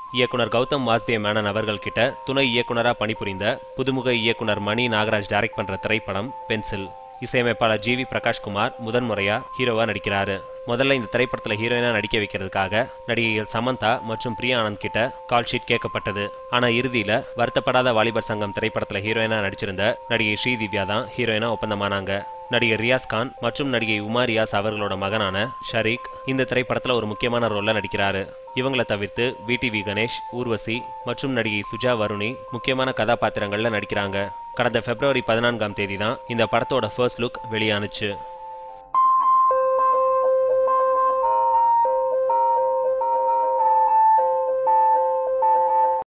இயக்குனர் கௌதம் வாசுதேவ் மேனன் அவர்கள் கிட்ட துணை இயக்குனரா பணிபுரிந்த புதுமுக இயக்குனர் மணி நாகராஜ் டைரக்ட் பண்ற திரைப்படம் பென்சில் இசையமைப்பாளர் ஜி வி பிரகாஷ்குமார் முதன்முறையா ஹீரோவா நடிக்கிறாரு முதல்ல இந்த திரைப்படத்துல ஹீரோயினா நடிக்க வைக்கிறதுக்காக நடிகைகள் சமந்தா மற்றும் பிரியா ஆனந்த் கிட்ட கால் ஷீட் கேட்கப்பட்டது ஆனா இறுதியில வருத்தப்படாத வாலிபர் சங்கம் திரைப்படத்துல ஹீரோயினா நடிச்சிருந்த நடிகை ஸ்ரீதிவ்யா தான் ஹீரோயினா ஒப்பந்தமானாங்க நடிகர் ரியாஸ் கான் மற்றும் நடிகை உமா ரியாஸ் அவர்களோட மகனான ஷரீக் இந்த திரைப்படத்துல ஒரு முக்கியமான ரோல்ல நடிக்கிறாரு இவங்கள தவிர்த்து விடிவி கணேஷ் ஊர்வசி மற்றும் நடிகை சுஜா வருணி முக்கியமான கதாபாத்திரங்கள்ல நடிக்கிறாங்க கடந்த பிப்ரவரி பதினான்காம் தேதி தான் இந்த படத்தோட ஃபர்ஸ்ட் லுக் வெளியானுச்சு